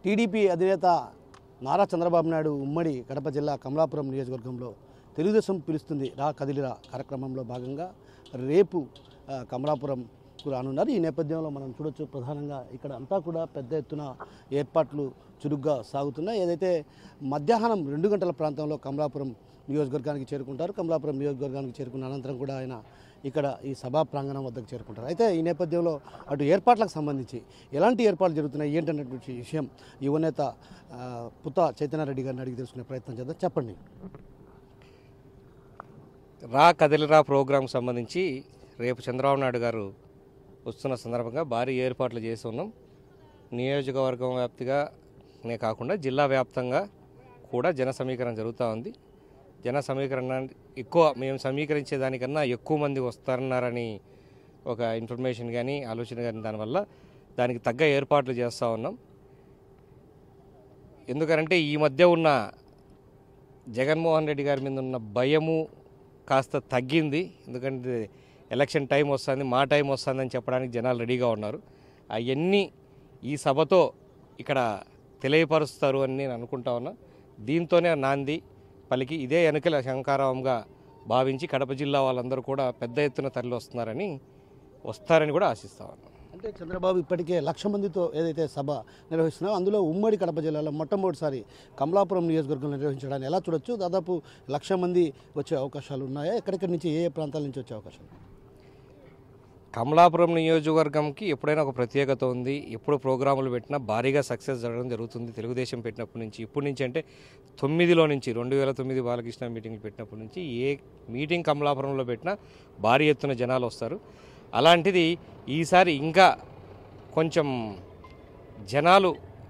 TDP అధినేత నారా చంద్రబాబు నాయుడు ఉమ్మడి కడప జిల్లా కమలాపురం నియోజకవర్గంలో తెలుగుదేశం పిలుస్తుంది రా కదిలిరా కార్యక్రమంలో భాగంగా రేపు ఆ, కమలాపురంకు రానున్నారు ఈ నేపథ్యంలో మనం చూడొచ్చు ప్రధానంగా ఇక్కడ అంతా కూడా పెద్ద ఎత్తున ఏర్పాట్లు చురుగ్గా సాగుతున్నాయి ఏదైతే మధ్యాహ్నం రెండు గంటల ప్రాంతంలో కమలాపురం నియోజకవర్గానికి చేరుకుంటారు కమలాపురం నియోజకవర్గానికి చేరుకున్న అనంతరం కూడా ఆయన ఇక్కడ ఈ సభా ప్రాంగణం వద్దకు చేరుకుంటారు అయితే ఈ నేపథ్యంలో అటు ఏర్పాట్లకు సంబంధించి ఎలాంటి ఏర్పాట్లు జరుగుతున్నాయి ఏంటన్నటువంటి విషయం యువనేత ఆ, పుత్త చైతన్యరెడ్డి గారిని అడిగి తెలుసుకునే ప్రయత్నం చేద్దాం చెప్పండి రా కదిలిరా ప్రోగ్రాంకి సంబంధించి రేపు చంద్రబాబు నాయుడు గారు వస్తున్న సందర్భంగా భారీ ఏర్పాట్లు చేసి ఉన్నాం నియోజకవర్గం వ్యాప్తిగానే కాకుండా జిల్లా వ్యాప్తంగా కూడా జన సమీకరణ జరుగుతూ ఉంది జన సమీకరణ ఎక్కువ మేము సమీకరించే దానికన్నా ఎక్కువ మంది వస్తారన్నారని ఒక ఇన్ఫర్మేషన్ కానీ ఆలోచన కానీ దానివల్ల దానికి తగ్గ ఏర్పాట్లు చేస్తూ ఉన్నాం ఎందుకంటే ఈ మధ్య ఉన్న జగన్మోహన్ రెడ్డి గారి మీద ఉన్న భయము కాస్త తగ్గింది ఎందుకంటే ఎలక్షన్ టైం వస్తుంది మా టైం వస్తుందని చెప్పడానికి జనాలు రెడీగా ఉన్నారు అవన్నీ ఈ సభతో ఇక్కడ తెలియపరుస్తారు అని నేను అనుకుంటా ఉన్నా దీంతోనే నాంది పలికి ఇదే ఎన్నికల శంకారావంగా భావించి కడప జిల్లా వాళ్ళందరూ కూడా పెద్ద ఎత్తున తరలి వస్తున్నారని వస్తారని కూడా ఆశిస్తా ఉన్నాను అంటే చంద్రబాబు ఇప్పటికే లక్ష మందితో ఏదైతే సభ నిర్వహిస్తున్నారో అందులో ఉమ్మడి కడప జిల్లాలో మొట్టమొదటిసారి కమలాపురం నియోజకవర్గంలో నిర్వహించడాన్ని ఎలా చూడొచ్చు దాదాపు లక్ష మంది వచ్చే అవకాశాలు ఉన్నాయా ఎక్కడెక్కడి నుంచి ఏ ఏ ప్రాంతాల నుంచి వచ్చే అవకాశాలు కమలాపురం నియోజకవర్గంకి ఎప్పుడైనా ఒక ప్రత్యేకత ఉంది ఎప్పుడు ప్రోగ్రాములు పెట్టినా భారీగా సక్సెస్ జరగడం జరుగుతుంది తెలుగుదేశం పెట్టినప్పటి నుంచి ఇప్పటి నుంచి అంటే తొమ్మిదిలో నుంచి రెండు వేల తొమ్మిది బాలకృష్ణ మీటింగ్లు పెట్టినప్పటి నుంచి ఏ మీటింగ్ కమలాపురంలో పెట్టినా భారీ ఎత్తున జనాలు వస్తారు అలాంటిది ఈసారి ఇంకా కొంచెం జనాలు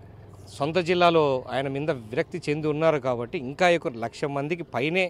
సొంత జిల్లాలో ఆయన మీద విరక్తి చెంది ఉన్నారు కాబట్టి ఇంకా ఎక్కువ లక్ష మందికి పైనే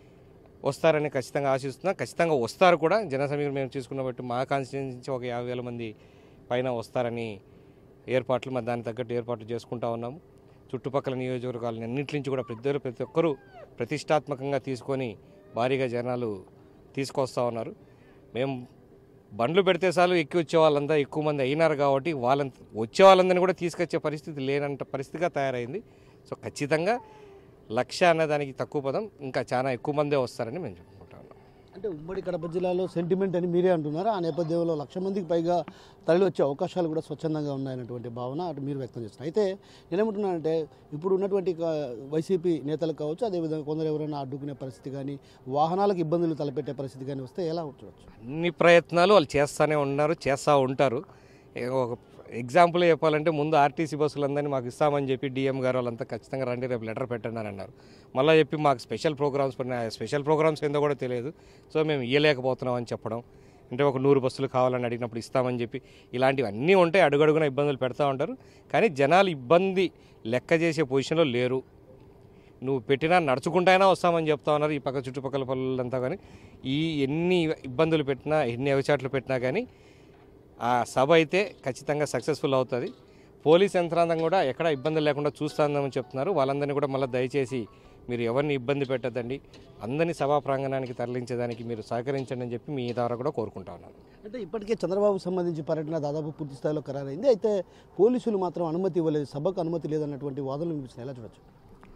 వస్తారని ఖచ్చితంగా ఆశిస్తున్నాం ఖచ్చితంగా వస్తారు కూడా జన సమీకరణ మేము చూసుకున్న బట్టి మా కాన్స్టిట్యూన్సీ నుంచి ఒక యాభై వేల మంది పైన వస్తారని ఏర్పాట్లు మరి దానికి తగ్గట్టు ఏర్పాట్లు చేసుకుంటా ఉన్నాము చుట్టుపక్కల నియోజకవర్గాలని అన్నింటి నుంచి కూడా ప్రతి ప్రతి ఒక్కరూ ప్రతిష్టాత్మకంగా తీసుకొని భారీగా జనాలు తీసుకొస్తా ఉన్నారు మేము బండ్లు పెడితే చాలు ఎక్కి వచ్చే వాళ్ళంతా ఎక్కువ మంది అయినారు కాబట్టి వాళ్ళ వచ్చే వాళ్ళందరినీ కూడా తీసుకొచ్చే పరిస్థితి లేనంత పరిస్థితిగా తయారైంది సో ఖచ్చితంగా లక్ష అనే దానికి తక్కువ పదం ఇంకా చాలా ఎక్కువ మందే వస్తారని మేము చెప్పుకుంటా ఉన్నాం అంటే ఉమ్మడి కడప జిల్లాలో సెంటిమెంట్ అని మీరే అంటున్నారు ఆ నేపథ్యంలో లక్ష మందికి పైగా తరలి వచ్చే అవకాశాలు కూడా స్వచ్ఛందంగా ఉన్నాయన్నటువంటి భావన అటు మీరు వ్యక్తం చేస్తున్నారు అయితే నేనేమంటున్నానంటే ఇప్పుడు ఉన్నటువంటి క- వైసీపీ నేతలు కావచ్చు అదేవిధంగా కొందరు ఎవరైనా అడ్డుకునే పరిస్థితి కానీ వాహనాలకు ఇబ్బందులు తలపెట్టే పరిస్థితి కానీ వస్తే ఎలా చూడొచ్చు అన్ని ప్రయత్నాలు వాళ్ళు చేస్తూనే ఉన్నారు చేస్తూ ఉంటారు ఏ ఒక ఎగ్జాంపుల్ చెప్పాలంటే ముందు ఆర్టీసీ బస్సులందరినీ మాకు ఇస్తామని చెప్పి డిఎం గారు వాళ్ళంతా ఖచ్చితంగా రండి రేపు లెటర్ పెట్టండి అని అన్నారు మళ్ళీ చెప్పి మాకు స్పెషల్ ప్రోగ్రామ్స్ పడిన స్పెషల్ ప్రోగ్రామ్స్ ఏందో కూడా తెలియదు సో మేము ఇయ్యలేకపోతున్నాం అని చెప్పడం అంటే ఒక నూరు బస్సులు కావాలని అడిగినప్పుడు ఇస్తామని చెప్పి ఇలాంటివి అన్నీ ఉంటాయి అడుగడుగున ఇబ్బందులు పెడతా ఉంటారు కానీ జనాలు ఇబ్బంది లెక్క చేసే పొజిషన్లో లేరు నువ్వు పెట్టినా నడుచుకుంటైనా వస్తామని చెప్తా ఉన్నారు ఈ పక్క చుట్టుపక్కల పనులంతా కానీ ఈ ఎన్ని ఇబ్బందులు పెట్టినా ఎన్ని అవిచాట్లు పెట్టినా కానీ ఆ సభ అయితే ఖచ్చితంగా సక్సెస్ఫుల్ అవుతుంది పోలీస్ యంత్రాంగం కూడా ఎక్కడ ఇబ్బందులు లేకుండా చూస్తుందని చెప్తున్నారు వాళ్ళందరినీ కూడా మళ్ళీ దయచేసి మీరు ఎవరిని ఇబ్బంది పెట్టద్దండి అందరినీ సభా ప్రాంగణానికి తరలించేదానికి మీరు సహకరించండి అని చెప్పి మీ ద్వారా కూడా కోరుకుంటా ఉన్నాను అంటే ఇప్పటికే చంద్రబాబు సంబంధించి పర్యటన దాదాపు పూర్తి స్థాయిలో ఖరారైంది అయితే పోలీసులు మాత్రం అనుమతి ఇవ్వలేదు సభకు అనుమతి లేదన్నటువంటి వాదనలు వినిపిస్తున్నాయి ఎలా చూడొచ్చు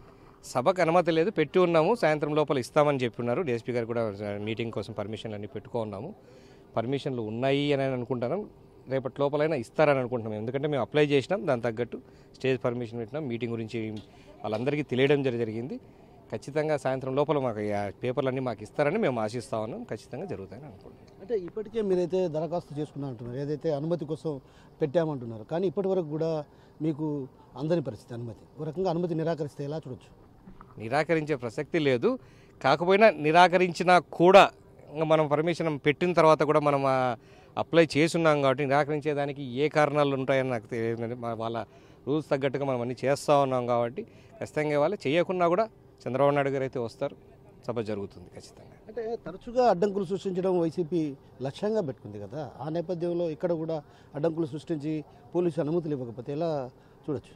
సభకు అనుమతి లేదు పెట్టి ఉన్నాము సాయంత్రం లోపల ఇస్తామని చెప్పి ఉన్నారు డిఎస్పీ గారు కూడా మీటింగ్ కోసం పర్మిషన్లు అన్ని పెట్టుకో ఉన్నాము పర్మిషన్లు ఉన్నాయి అని అనుకుంటున్నాం రేపటి లోపలైనా ఇస్తారని అనుకుంటున్నాం ఎందుకంటే మేము అప్లై చేసినాం దాని తగ్గట్టు స్టేజ్ పర్మిషన్ పెట్టినాం మీటింగ్ గురించి వాళ్ళందరికీ తెలియడం జరి- జరిగింది ఖచ్చితంగా సాయంత్రం లోపల మాకు ఆ పేపర్లన్నీ మాకు ఇస్తారని మేము ఆశిస్తా ఉన్నాం ఖచ్చితంగా జరుగుతాయని అనుకుంటున్నాం అంటే ఇప్పటికే మీరైతే దరఖాస్తు చేసుకున్నా అంటున్నారు ఏదైతే అనుమతి కోసం పెట్టామంటున్నారు కానీ ఇప్పటి వరకు కూడా మీకు అందని పరిస్థితి అనుమతి ఒక రకంగా అనుమతి నిరాకరిస్తే ఎలా చూడొచ్చు నిరాకరించే ప్రసక్తి లేదు కాకపోయినా నిరాకరించినా కూడా ఇంకా మనం పర్మిషన్ పెట్టిన తర్వాత కూడా మనం ఆ అప్లై చేసున్నాం కాబట్టి నిరాకరించేదానికి ఏ కారణాలు ఉంటాయని నాకు తెలియదు మా వాళ్ళ రూల్స్ తగ్గట్టుగా మనం అన్ని చేస్తూ ఉన్నాం కాబట్టి ఖచ్చితంగా వాళ్ళు చేయకున్నా కూడా చంద్రబాబు నాయుడు గారు అయితే వస్తారు సభ జరుగుతుంది ఖచ్చితంగా అంటే తరచుగా అడ్డంకులు సృష్టించడం వైసీపీ లక్ష్యంగా పెట్టుకుంది కదా ఆ నేపథ్యంలో ఇక్కడ కూడా అడ్డంకులు సృష్టించి పోలీసు అనుమతులు ఇవ్వకపోతే ఎలా చూడొచ్చు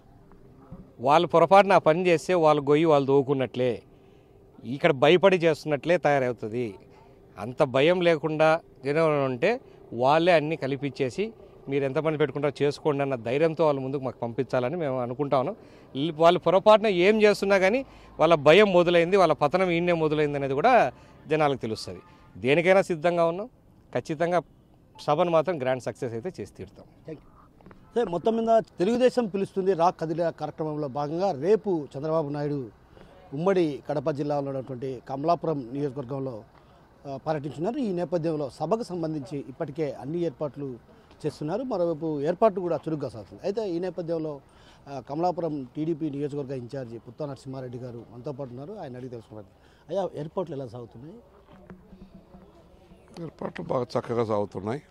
వాళ్ళు పొరపాటున ఆ పని చేస్తే వాళ్ళు గొయ్యి వాళ్ళు దోకున్నట్లే ఇక్కడ భయపడి చేస్తున్నట్లే తయారవుతుంది అంత భయం లేకుండా జనం ఉంటే వాళ్ళే అన్నీ కల్పించేసి మీరు ఎంతమంది పెట్టుకుంటారో చేసుకోండి అన్న ధైర్యంతో వాళ్ళు ముందుకు మాకు పంపించాలని మేము అనుకుంటా ఉన్నాం వీళ్ళు- వాళ్ళు పొరపాటున ఏం చేస్తున్నా కానీ వాళ్ళ భయం మొదలైంది వాళ్ళ పతనం ఈయనే మొదలైంది అనేది కూడా జనాలకు తెలుస్తుంది దేనికైనా సిద్ధంగా ఉన్నాం ఖచ్చితంగా సభను మాత్రం గ్రాండ్ సక్సెస్ అయితే చేసి తీరుతాం థ్యాంక్ యూ సరే మొత్తం మీద తెలుగుదేశం పిలుస్తుంది రా కదిలే కార్యక్రమంలో భాగంగా రేపు చంద్రబాబు నాయుడు ఉమ్మడి కడప జిల్లాలో ఉన్నటువంటి కమలాపురం నియోజకవర్గంలో ఆ, పర్యటించున్నారు ఈ నేపథ్యంలో సభకు సంబంధించి ఇప్పటికే అన్ని ఏర్పాట్లు చేస్తున్నారు మరోవైపు ఏర్పాట్లు కూడా చురుగ్గా సాగుతుంది అయితే ఈ నేపథ్యంలో ఆ, కమలాపురం టీడీపీ నియోజకవర్గ ఇన్ఛార్జి పుత్తా నరసింహారెడ్డి గారు మనతో పాటు ఉన్నారు ఆయన అడిగి తెలుసుకున్నారు అయ్యా ఏర్పాట్లు ఎలా సాగుతున్నాయి ఏర్పాట్లు బాగా చక్కగా సాగుతున్నాయి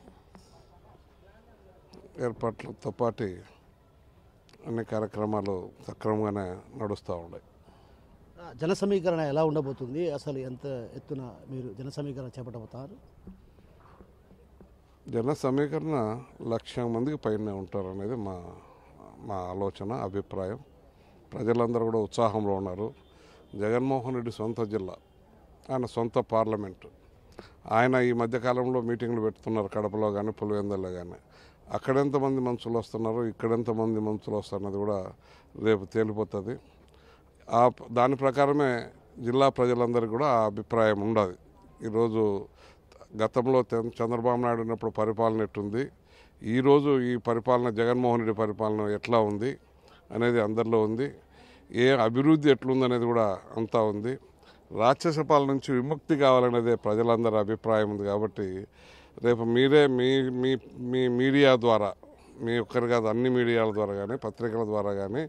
ఏర్పాట్లతో పాటు అన్ని కార్యక్రమాలు సక్రమంగానే నడుస్తూ ఉన్నాయి ఆ, జన సమీకరణ ఎలా ఉండబోతుంది అసలు ఎంత ఎత్తున మీరు జన సమీకరణ చేపట్టబోతున్నారు జన సమీకరణ లక్ష మందికి పైనే ఉంటారు అనేది మా మా ఆలోచన అభిప్రాయం ప్రజలందరూ కూడా ఉత్సాహంలో ఉన్నారు జగన్మోహన్ రెడ్డి సొంత జిల్లా ఆయన సొంత పార్లమెంటు ఆయన ఈ మధ్యకాలంలో మీటింగ్లు పెడుతున్నారు కడపలో కానీ పులివెందుల్లో కానీ అక్కడెంతమంది మనుషులు వస్తున్నారు ఇక్కడెంతమంది మనుషులు వస్తున్నది కూడా రేపు తేలిపోతుంది ఆ ప- దాని ప్రకారమే జిల్లా ప్రజలందరికీ కూడా ఆ అభిప్రాయం ఉండదు ఈరోజు గతంలో తెం- చంద్రబాబు నాయుడు ఉన్నప్పుడు పరిపాలన ఎట్టుంది ఈరోజు ఈ పరిపాలన జగన్మోహన్ రెడ్డి పరిపాలన ఎట్లా ఉంది అనేది అందరిలో ఉంది ఏ అభివృద్ధి ఎట్లుంది అనేది కూడా అంతా ఉంది రాక్షస పాలన నుంచి విముక్తి కావాలనేదే ప్రజలందరి అభిప్రాయం ఉంది కాబట్టి రేపు మీరే మీ మీ మీ మీడియా ద్వారా మీ ఒక్కరు కాదు అన్ని మీడియాల ద్వారా కానీ పత్రికల ద్వారా కానీ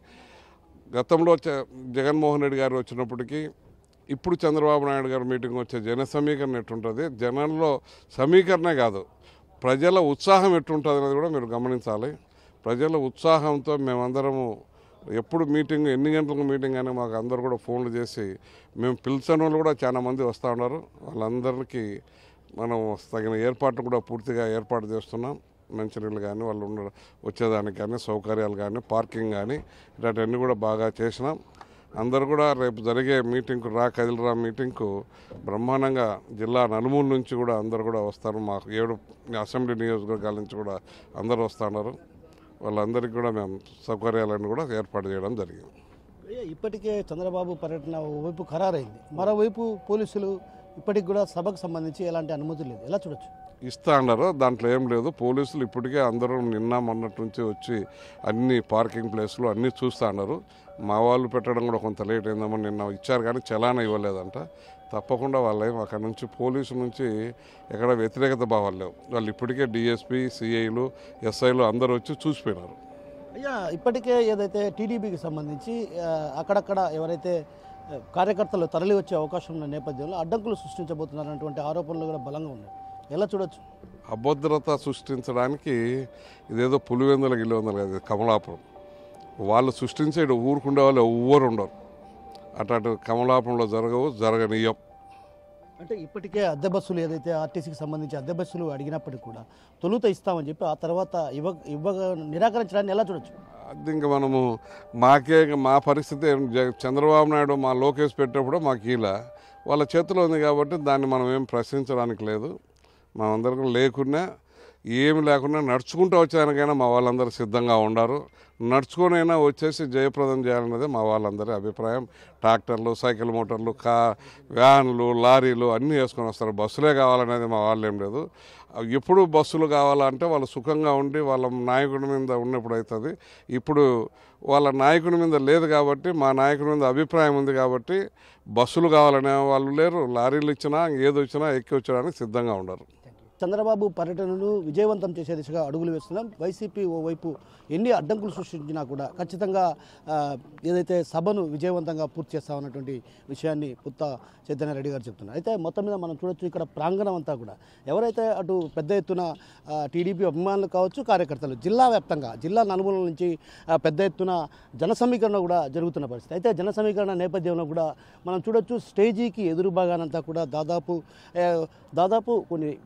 గతంలో చ- జగన్మోహన్ రెడ్డి గారు వచ్చినప్పటికీ ఇప్పుడు చంద్రబాబు నాయుడు గారు మీటింగ్ వచ్చే జన సమీకరణ ఎట్టుంటుంది జనంలో సమీకరణే కాదు ప్రజల ఉత్సాహం ఎట్టుంటుంది అనేది కూడా మీరు గమనించాలి ప్రజల ఉత్సాహంతో మేమందరము ఎప్పుడు మీటింగ్ ఎన్ని గంటలకు మీటింగ్ అని మాకు అందరూ కూడా ఫోన్లు చేసి మేము పిలిచిన వాళ్ళు కూడా చాలా మంది వస్తూ ఉన్నారు వాళ్ళందరికీ మనం తగిన ఏర్పాట్లు కూడా పూర్తిగా ఏర్పాటు చేస్తున్నాం మంచినీళ్ళు కానీ వాళ్ళు ఉండ వచ్చేదానికి కానీ సౌకర్యాలు కానీ పార్కింగ్ కానీ ఇలాంటివన్నీ కూడా బాగా చేసినాం అందరూ కూడా రేపు జరిగే మీటింగ్కు రా కదిలిరా మీటింగ్కు బ్రహ్మాండంగా జిల్లా నలుమూల నుంచి కూడా అందరూ కూడా వస్తారు మాకు ఏడు అసెంబ్లీ నియోజకవర్గాల నుంచి కూడా అందరూ వస్తున్నారు వాళ్ళందరికీ కూడా మేము సౌకర్యాలను కూడా ఏర్పాటు చేయడం జరిగింది అయ్యా, ఇప్పటికే చంద్రబాబు పర్యటన ఓవైపు ఖరారైంది మరోవైపు పోలీసులు ఇప్పటికి కూడా సభకు సంబంధించి ఎలాంటి అనుమతి లేదు ఎలా చూడొచ్చు ఇస్తా అన్నారు దాంట్లో ఏం లేదు పోలీసులు ఇప్పటికే అందరూ నిన్న మొన్నటి నుంచి వచ్చి అన్ని పార్కింగ్ ప్లేస్లు అన్నీ చూస్తా అన్నారు మా వాళ్ళు పెట్టడం కూడా కొంత లేట్ అయిందేమో నిన్న ఇచ్చారు కానీ చలానా ఇవ్వలేదంట తప్పకుండా వాళ్ళు ఏం అక్కడ నుంచి పోలీసు నుంచి ఎక్కడ వ్యతిరేకత భావాలు లేవు వాళ్ళు ఇప్పటికే డిఎస్పీ సిఐలు ఎస్ఐలు అందరూ వచ్చి చూసిపోయినారు అయ్యా ఇప్పటికే ఏదైతే టీడీపీకి సంబంధించి ఆ, అక్కడక్కడ ఎవరైతే ఆ, కార్యకర్తలు తరలి వచ్చే అవకాశం ఉన్న నేపథ్యంలో అడ్డంకులు సృష్టించబోతున్నారన్నటువంటి ఆరోపణలు కూడా బలంగా ఉన్నాయి ఎలా చూడొచ్చు అభద్రత సృష్టించడానికి ఇదేదో పులివెందుల గిలివెందులు కాదు ఇది కమలాపురం వాళ్ళు సృష్టించే ఈడ ఊరుకుండే వాళ్ళు ఎవ్వరు ఉండరు అట్లాంటి కమలాపురంలో జరగవు జరగనీయం అంటే ఇప్పటికే అద్దె బస్సులు ఏదైతే ఆర్టీసీకి సంబంధించి అద్దె బస్సులు అడిగినప్పటికీ కూడా తొలుత ఇస్తామని చెప్పి ఆ తర్వాత ఇవ్వ ఇవ్వ నిరాకరించడాన్ని ఎలా చూడొచ్చు అది ఇంకా మనము మాకే మా పరిస్థితి ఏం జగ- చంద్రబాబు నాయుడు మా లోకేష్ పెట్టినప్పుడు మాకు ఇలా వాళ్ళ చేతిలో ఉంది కాబట్టి దాన్ని మనం ఏం ప్రశ్నించడానికి లేదు మేమందరికీ లేకున్నా ఏమి లేకుండా నడుచుకుంటూ వచ్చేదానికైనా మా వాళ్ళందరూ సిద్ధంగా ఉండారు నడుచుకునైనా వచ్చేసి జయప్రదం చేయాలన్నదే మా వాళ్ళందరి అభిప్రాయం ట్రాక్టర్లు సైకిల్ మోటార్లు కా వ్యాన్లు లారీలు అన్నీ వేసుకొని వస్తారు బస్సులే కావాలనేది మా వాళ్ళు ఏం లేదు ఎప్పుడు బస్సులు కావాలంటే వాళ్ళు సుఖంగా ఉండి వాళ్ళ నాయకుడి మీద ఉన్నప్పుడు అవుతుంది ఇప్పుడు వాళ్ళ నాయకుడి మీద లేదు కాబట్టి మా నాయకుడి మీద అభిప్రాయం ఉంది కాబట్టి బస్సులు కావాలనే వాళ్ళు లేరు లారీలు ఇచ్చినా ఏది వచ్చినా ఎక్కి వచ్చడానికి సిద్ధంగా ఉండరు చంద్రబాబు పర్యటనను విజయవంతం చేసే దిశగా అడుగులు వేస్తున్నాం వైసీపీ ఓవైపు ఎన్ని అడ్డంకులు సృష్టించినా కూడా ఖచ్చితంగా ఆ, ఏదైతే సభను విజయవంతంగా పూర్తి చేస్తామన్నటువంటి విషయాన్ని పుత్త చైతన్య రెడ్డి గారు చెప్తున్నారు అయితే మొత్తం మీద మనం చూడొచ్చు ఇక్కడ ప్రాంగణం అంతా కూడా ఎవరైతే అటు పెద్ద ఎత్తున ఆ, టీడీపీ అభిమానులు కావచ్చు కార్యకర్తలు జిల్లా వ్యాప్తంగా జిల్లా నలుమూలల నుంచి ఆ, పెద్ద ఎత్తున జన సమీకరణ కూడా జరుగుతున్న పరిస్థితి అయితే జన సమీకరణ నేపథ్యంలో కూడా మనం చూడొచ్చు స్టేజీకి ఎదురు భాగానంతా కూడా దాదాపు ఏ, దాదాపు కొన్ని వేల మంది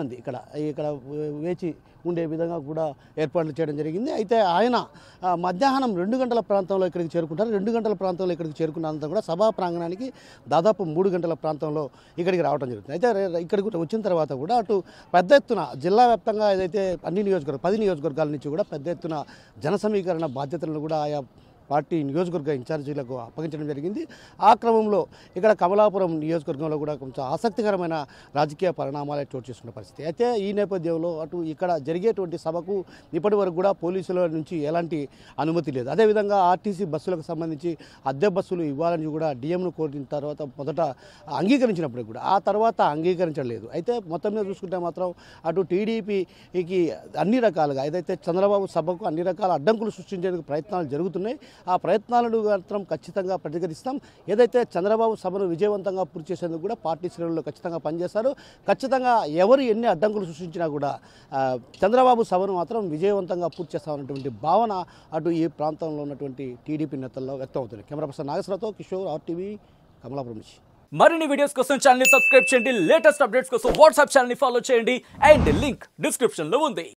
మంది ఇక్కడ ఇక్కడ వేచి ఉండే విధంగా కూడా ఏర్పాట్లు చేయడం జరిగింది అయితే ఆయన ఆ, మధ్యాహ్నం రెండు గంటల ప్రాంతంలో ఇక్కడికి చేరుకుంటారు రెండు గంటల ప్రాంతంలో ఇక్కడికి చేరుకున్నంత కూడా సభా ప్రాంగణానికి దాదాపు మూడు గంటల ప్రాంతంలో ఇక్కడికి రావడం జరుగుతుంది అయితే రే- ఇక్కడికి వచ్చిన తర్వాత కూడా అటు పెద్ద ఎత్తున జిల్లా వ్యాప్తంగా ఏదైతే అన్ని నియోజకవర్గ పది నియోజకవర్గాల నుంచి కూడా పెద్ద ఎత్తున జన సమీకరణ బాధ్యతలను కూడా ఆయా పార్టీ నియోజకవర్గ ఇన్ఛార్జీలకు అప్పగించడం జరిగింది ఆ క్రమంలో ఇక్కడ కమలాపురం నియోజకవర్గంలో కూడా కొంచెం ఆసక్తికరమైన రాజకీయ పరిణామాలే చోటు చేసుకున్న పరిస్థితి అయితే ఈ నేపథ్యంలో అటు ఇక్కడ జరిగేటువంటి సభకు ఇప్పటి వరకు కూడా పోలీసుల నుంచి ఎలాంటి అనుమతి లేదు అదేవిధంగా ఆర్టీసీ బస్సులకు సంబంధించి అద్దె బస్సులు ఇవ్వాలని కూడా డిఎంను కోరిన తర్వాత మొదట అంగీకరించినప్పుడు కూడా ఆ తర్వాత అంగీకరించలేదు అయితే మొత్తం మీద చూసుకుంటే మాత్రం అటు టీడీపీకి అన్ని రకాలుగా ఏదైతే చంద్రబాబు సభకు అన్ని రకాల అడ్డంకులు సృష్టించేందుకు ప్రయత్నాలు జరుగుతున్నాయి ఆ ప్రయత్నాలను మాత్రం ఖచ్చితంగా ప్రతిఘటిస్తాం ఏదైతే చంద్రబాబు సభను విజయవంతంగా పూర్తి చేసేందుకు కూడా పార్టీ శ్రేణుల్లో ఖచ్చితంగా పనిచేస్తారు ఖచ్చితంగా ఎవరు ఎన్ని అడ్డంకులు సృష్టించినా కూడా ఆ, చంద్రబాబు సభను మాత్రం విజయవంతంగా పూర్తి చేస్తామన్నటువంటి భావన అటు ఈ ప్రాంతంలో ఉన్నటువంటి టీడీపీ నేతల్లో వ్యక్తం అవుతుంది కెమెరా పర్సన్ నాగేశ్వరరావుతో కిషోర్ ఆర్టీవీ కమలాపురం నుంచి మరిన్ని వీడియోస్ కోసం ఛానల్ ని సబ్స్క్రైబ్ చేయండి లేటెస్ట్ అప్డేట్స్ కోసం వాట్సాప్ ఛానల్ ని ఫాలో చేయండి అండ్ లింక్ డిస్క్రిప్షన్ లో ఉంది